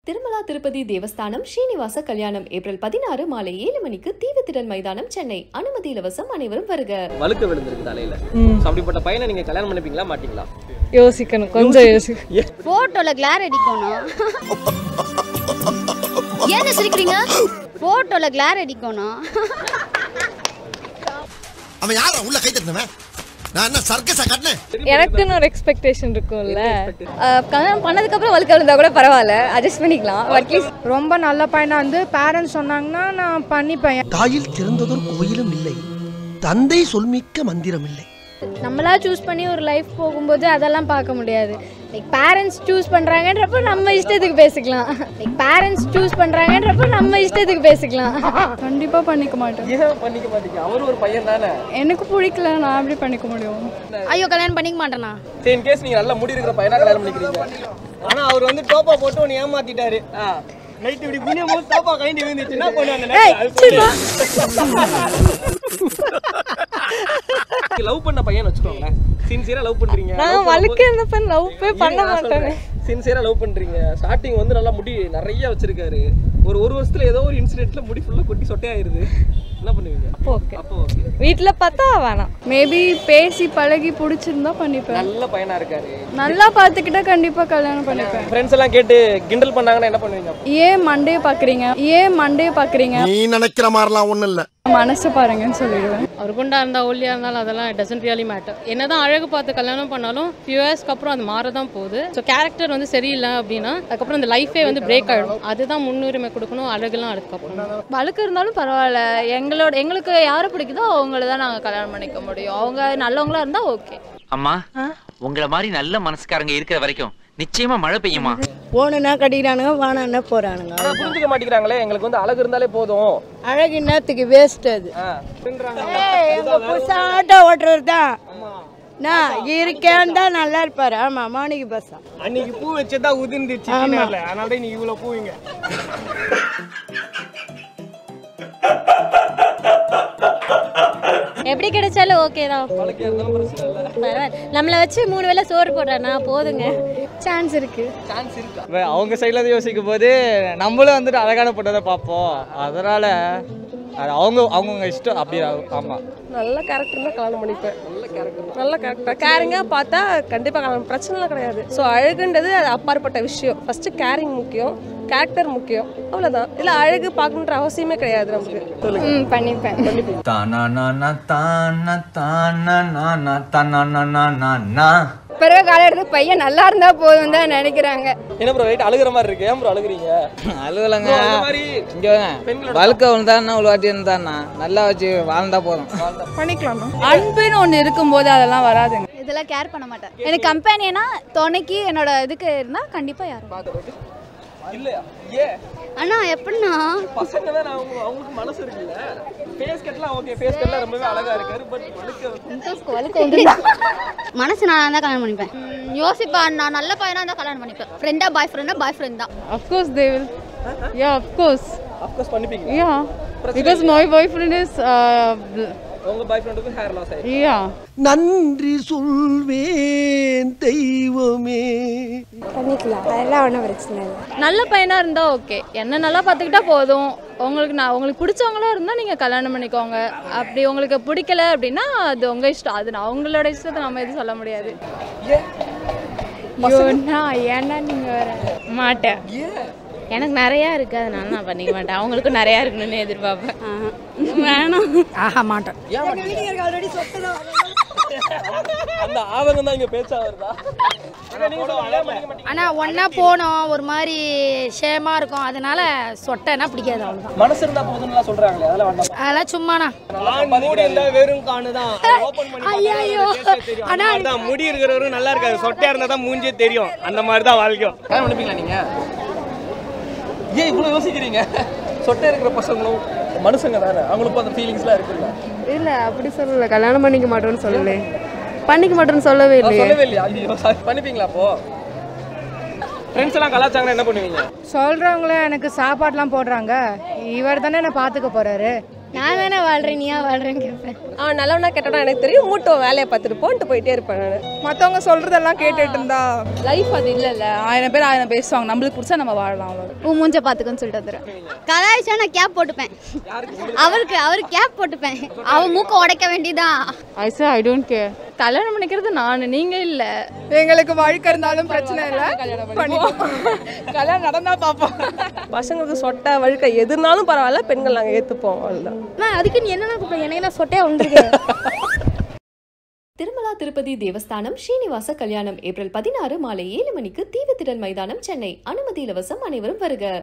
திருமலா திருப்பதி தேவஸ்தானம் ஸ்ரீனிவாச கல்யாணம் ஏப்ரல் பதினாறு மாலை ஏழு மணிக்கு தீவுத்திடல் மைதானம் சென்னை அனுமதி இலவசம் அனைவரும் வருக வழுக்க விழுந்திருக்கு தலையில So, அப்படிப்பட்ட பையனை நீங்க கல்யாணம் பண்ணிப்பீங்களா மாட்டீங்களா யோசிக்கணும் கொஞ்சம் யோசிக்கணும் போட்டோல கிளார் அடிக்கணும் ஏன் சிரிக்கிறீங்க போட்டோல கிளார் அடிக்கணும் அவன் யாரா உள்ள கை தட்டினவன் நான் என்ன சர்க்கஸா கட்டினேன் எனக்குன்னு ஒரு எக்ஸ்பெக்டேஷன் இருக்கும்ல கல்யாணம் பண்ணதுக்கப்புறம் வழுக்க விழுந்தா கூட பரவாயில்ல அட்ஜஸ்ட் பண்ணிக்கலாம் அட்லீஸ்ட் ரொம்ப நல்ல பையனா வந்து பேரண்ட்ஸ் சொன்னாங்கன்னா நான் பண்ணிப்பேன் தாயில் திறந்ததொரு கோயிலும் இல்லை தந்தை சொல்மிக்க மந்திரம் இல்லை நம்மளா சூஸ் பண்ணி ஒரு லைஃப் போகும்போது அதெல்லாம் பார்க்க முடியாது லைக் பேரண்ட்ஸ் சூஸ் பண்ணுறாங்கன்றப்ப நம்ம இஷ்டத்துக்கு பேசிக்கலாம் லைக் பேரண்ட்ஸ் சூஸ் பண்ணுறாங்கன்றப்ப நம்ம இஷ்டத்துக்கு பேசிக்கலாம் கண்டிப்பாக பண்ணிக்க மாட்டேன் ஏன் பண்ணிக்க மாட்டீங்க அவர் ஒரு பையன் தானே எனக்கு பிடிக்கல நான் எப்படி பண்ணிக்க முடியும் ஐயோ கல்யாணம் பண்ணிக்க மாட்டேனா சரி இன் கேஸ் நீங்க நல்ல முடி இருக்கிற பையனா கல்யாணம் பண்ணிக்கிறீங்க ஆனா அவர் வந்து டோப்பா போட்டு உன்னை ஏமாத்திட்டாரு நைட் இப்படி குனியும் போது டோப்பா கைண்டி விழுந்துச்சு என்ன பண்ணுவாங்க அது சொல்லு. லவ் பண்ண பையன் வச்சுக்கோங்களேன் சின்சியரா லவ் பண்றீங்க நான் வழுக்க இருந்தப்ப லவ்வே பண்ண மாட்டேன் சின்சியரா லவ் பண்றீங்க ஸ்டார்டிங் வந்து நல்லா முடி நிறைய வச்சிருக்காரு ஒரு ஒரு வருஷத்துல ஏதோ ஒரு இன்சிடென்ட்ல முடி ஃபுல்லா கொட்டி சொட்டையாயிருது என்ன பண்ணுவீங்க அப்போ ஓகே அப்போ ஓகே வீட்டில் பார்த்தா வேணாம் மேபி பேசி பழகி பிடிச்சிருந்தா பண்ணிப்பேன் நல்ல பையனா இருக்காரு நல்லா பார்த்துக்கிட்டா கண்டிப்பாக கல்யாணம் பண்ணிப்பேன் ஃப்ரெண்ட்ஸ் எல்லாம் கேட்டு கிண்டல் பண்ணாங்கன்னா என்ன பண்ணுவீங்க ஏன் மண்டையை பார்க்குறீங்க ஏன் மண்டையை பார்க்குறீங்க நீ நினைக்கிற மாதிரிலாம் ஒண்ணும் இல்ல மனசை பாருங்கன்னு சொல்லிடுவேன் அவர் குண்டா இருந்தால் ஒல்லியாக இருந்தாலும் அதெல்லாம் டசன்ட் ரியலி மேட்டர் என்னதான் அழகு பார்த்து கல்யாணம் பண்ணாலும் ஃபியூ இயர்ஸ்க்கு அப்புறம் அது மாற தான் போகுது ஸோ கேரக்டர் வந்து சரியில்லை அப்படின்னா அதுக்கப்புறம் இந்த லைஃபே வந்து பிரேக் ஆகிடும் அதுதான் முன்னுரிமை கொடுக்கணும் அழகுலாம் அதுக்கப்புறம் வழுக்கு இருந்தாலும் பரவாயில்ல எங்களோட எங்களுக்கு யாரை பிடிக்குதோ அவங்கள தான் நாங்கள் கல்யாணம் பண்ணிக்க முடியும் அவங்க நல்லவங்களா இருந்தால் ஓகே அம்மா உங்கள மாதிரி நல்ல மனசுக்காரங்க இருக்கிற வரைக்கும் நிச்சயமா மழை பெய்யுமா போனா கட்டிக்கிறானுங்க வானா போறானுங்க ஆனா புரிஞ்சுக்க மாட்டேங்கிறாங்களே எங்களுக்கு வந்து அழகு இருந்தாலே போதும் அழகு என்னத்துக்கு வேஸ்ட் அது ஆ, அப்படின்றாங்க. புதுசா ஆட்டோ ஓட்டுறது தான் நான் இருக்கேன் தான் நல்லா இருப்பாரு ஆமா மாணிக்கு பஸ்ஸா அன்னைக்கு பூ வச்சதா உதிர்ந்துச்சு பின்னால அதனால தான் இன்னைக்கு இவ்வளவு பூவிங்க எப்படி கிடைச்சாலும் ஓகே தான் வழுக்கையா இருந்தாலும் பிரச்சனை இல்ல பரவாயில்ல நம்மளை வச்சு மூணு வேளை சோறு போடுறேன்னா போதுங்க சான்ஸ் இருக்கு சான்ஸ் இருக்கா அவங்க சைட்ல இருந்து யோசிக்கும் போது நம்மளும் வந்துட்டு அழகான பொண்ணை பார்ப்போம் அதனால அது அவங்க அவங்கவுங்க இஷ்டம் அப்படி ஆமா நல்ல கேரக்டர் தான் கல்யாணம் பண்ணிப்பேன் நல்ல கேரக்டர் நல்ல கேரக்டர் கேரிங்காக பார்த்தா கண்டிப்பாக கல்யாணம் பிரச்சனைலாம் கிடையாது ஸோ அழகுன்றது அது அப்பாற்பட்ட விஷயம் ஃபர்ஸ்ட் கேரிங் முக்கியம் கேரக்டர் முக்கியம் அவ்வளோதான் இல்லை அழகு பார்க்கணுன்ற அவசியமே கிடையாது நமக்கு ம் பண்ணிப்பேன் பிறகு காலம் எடுத்து பையன் நல்லா இருந்தா போதும் தான் நினைக்கிறாங்க என்ன ப்ரோ ரைட் அழுகுற மாதிரி இருக்கு ஏன் ப்ரோ அழுகுறீங்க அழுகலங்க Bro, இந்த மாதிரி இங்க பெண்களோட வழுக்க விழுந்தான்னா ஒரு வாட்டி இருந்தாண்ணா நல்லா வச்சு வாழ்ந்தா போதும் பண்ணிக்கலாம் அன்புன்னு ஒன்று இருக்கும்போது அதெல்லாம் வராதுங்க இதெல்லாம் கேர் பண்ண மாட்டேன் எனக்கு கம்பெனினா துணைக்கு என்னோட இதுக்கு இருந்தா கண்டிப்பா யாரும் இல்லையா ஏன் அண்ணா எப்படின்னா பசங்க தான் அவங்க அவங்களுக்கு மனசு இருக்குல்ல ஃபேஸ் கட்லாம் ஓகே ஃபேஸ் கட்லாம் ரொம்பவே அழகா இருக்காரு பட் வழுக்க மனசு நான் தான் கல்யாணம் பண்ணிப்பேன் ம், யோசிப்பா நான் நல்ல பையனா இருந்தா கல்யாணம் பண்ணிப்பேன் ஃப்ரெண்டா பாய் ஃப்ரெண்டா பாய் ஃப்ரெண்ட் தான் of course they will yeah of course of course பண்ணிப்பீங்க yeah because my boyfriend is உங்க பாய் ஃப்ரெண்டுக்கும் ஹேர் லாஸ் ஆயிருக்கு யா நன்றி சொல்வேன் தெய்வமே பண்ணிக்கலாம் அதெல்லாம் ஒன்றும் பிரச்சனை இல்லை நல்ல பையனா இருந்தா ஓகே என்ன நல்லா பார்த்துக்கிட்டா போதும் உங்களுக்கு நான் உங்களுக்கு பிடிச்சவங்களா இருந்தா நீங்க கல்யாணம் பண்ணிக்கோங்க அப்படி உங்களுக்கு பிடிக்கல அப்படின்னா அது உங்க இஷ்டம் அது நான் அவங்களோட இஷ்டத்தை நம்ம எதுவும் சொல்ல முடியாது ஐயோ, நான் ஏன்னா நீங்க வேற மாட்டேன் எனக்கு நிறையா இருக்கு அதனால நான் பண்ணிக்க மாட்டேன் அவங்களுக்கும் நிறையா இருக்கணும்னு எதிர்பார்ப்பேன் வேணாம் ஆஹா மாட்டேன் அந்த ஆதங்கம் தான் இங்க பேச்சா வருதா ஆனா நீங்க சொல்லுங்க, பண்ணிக்க மாட்டீங்க. ஆனா ஒன்னா போனோம் ஒரு மாதிரி ஷேமா இருக்கும் அதனால சொட்டைனா பிடிக்காது அவ்வளவுதான் மனசு இருந்தா போதும்லாம் சொல்றாங்களே அதெல்லாம் வேண்டாம் அதெல்லாம் சும்மாண்ணா ஆண் மூடி இருந்தா வெறும் காணு தான் ஓபன் பண்ணி ஐயையோ. ஆனா தான் முடி இருக்கிறவரும் நல்லா இருக்காது சொட்டையா இருந்தா தான் மூஞ்சே தெரியும் அந்த மாதிரி தான் வாழ்க்கையும் கல்யாணம் பண்ணிப்பீங்களா நீங்க ஏன் இவ்வளவு யோசிக்கிறீங்க சொட்டை இருக்கிற பசங்களும் மனுஷங்க தானே அவங்களுக்கும் அந்த ஃபீலிங்ஸ்லாம் இருக்குல்ல இல்லை அப்படி சொல்லல கல்யாணம் பண்ணிக்க மாட்டோம்னு சொல்லலே பண்ணிக்க மாட்டோம்னு சொல்லவே நான் சொல்லவே இல்லையா ஐயோ sorry. பண்ணிப்பீங்களா அப்போ ஃப்ரெண்ட்ஸ் எல்லாம் கலாச்சாரங்களா என்ன பண்ணுவீங்க சொல்றவங்கள எனக்கு சாப்பாடுலாம் போடுறாங்க இவர் தானே என்ன பாத்துக்க போறாரு நான் தானே வாழ்றேன் நீயா வாழ்றேன்னு கேட்பேன் அவன் நல்லவனா கெட்டவனா எனக்கு தெரியும் மூட்டை வேலையை பார்த்துட்டு போன்ட்டு போயிட்டே இருப்பேன் நான் மற்றவங்க சொல்றதெல்லாம் கேட்டுட்டு இருந்தா லைஃப் அது இல்லைல்ல ஆயிரம் பேர் ஆயிரம் பேசுவாங்க நம்மளுக்கு பிடிச்சா நம்ம வாழலாம் அவ்வளோ உன் மூஞ்ச பார்த்துக்கோன்னு சொல்லிட்டு வந்துடுறேன் கலாய்ச்சா நான் கேப் போட்டுப்பேன் அவருக்கு அவர் கேப் போட்டுப்பேன் அவன் மூக்க உடைக்க வேண்டியதான் ஐ சே ஐ டோன்ட் கேர் கல்யாணம் பண்ணிக்கிறது நான் நீங்க இல்ல எங்களுக்கு வாழ்க்கை இருந்தாலும் பிரச்சனை இல்லை கல்யாணம் நடந்தா பார்ப்போம் பசங்களுக்கு சொட்டை வழுக்க எதுனாலும் பரவாயில்ல பெண்கள் நாங்கள் ஏற்றுப்போம் அவ்வளோதான் அதுக்கு நீ என்னென்ன கூப்பிடும் எனக்கு நான் சொட்டையா வந்துருக்கேன் திருமலா திருப்பதி தேவஸ்தானம் ஸ்ரீனிவாச கல்யாணம் ஏப்ரல் பதினாறு மாலை ஏழு மணிக்கு தீவுத்திடல் மைதானம் சென்னை அனுமதி இலவசம் அனைவரும் வருக